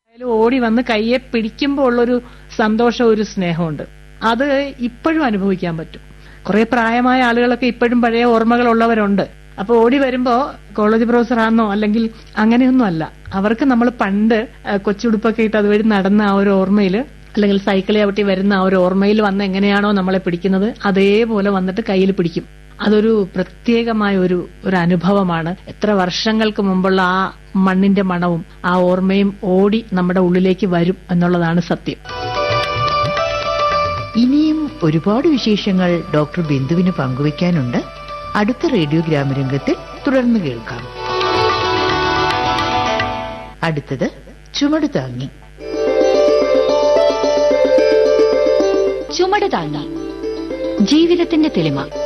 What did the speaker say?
അതിൽ ഓടി വന്ന് കയ്യെ പിടിക്കുമ്പോൾ ഉള്ളൊരു സന്തോഷം ഒരു സ്നേഹമുണ്ട് അത് ഇപ്പോഴും അനുഭവിക്കാൻ പറ്റും കുറെ പ്രായമായ ആളുകളൊക്കെ ഇപ്പോഴും പഴയ ഓർമ്മകൾ ഉള്ളവരുണ്ട് അപ്പൊ ഓടി വരുമ്പോ കോളേജ് പ്രൊഫസർ ആണെന്നോ അല്ലെങ്കിൽ അങ്ങനെയൊന്നും അല്ല അവർക്ക് നമ്മൾ പണ്ട് ആ, കൊച്ചുടുപ്പൊക്കെ ഇട്ട് അതുവഴി നടന്ന ആ ഒരു ഓർമ്മയില് അല്ലെങ്കിൽ സൈക്കിൾ ചവിട്ടി വരുന്ന ആ ഒരു ഓർമ്മയിൽ വന്ന് എങ്ങനെയാണോ നമ്മളെ പിടിക്കുന്നത് അതേപോലെ വന്നിട്ട് കയ്യിൽ പിടിക്കും അതൊരു പ്രത്യേകമായ ഒരു ഒരു അനുഭവമാണ് എത്ര വർഷങ്ങൾക്ക് മുമ്പുള്ള ആ മണ്ണിന്റെ മണവും ആ ഓർമ്മയും ഓടി നമ്മുടെ ഉള്ളിലേക്ക് വരും എന്നുള്ളതാണ് സത്യം ഇനിയും ഒരുപാട് വിശേഷങ്ങൾ ഡോക്ടർ ബിന്ദുവിന് പങ്കുവയ്ക്കാനുണ്ട് അടുത്ത റേഡിയോ ഗ്രാമരംഗത്തിൽ തുടർന്ന് കേൾക്കാം അടുത്തത് ചുമട് താങ്ങി ചുമട് താങ്ങി ജീവിതത്തിന്റെ തെളിമ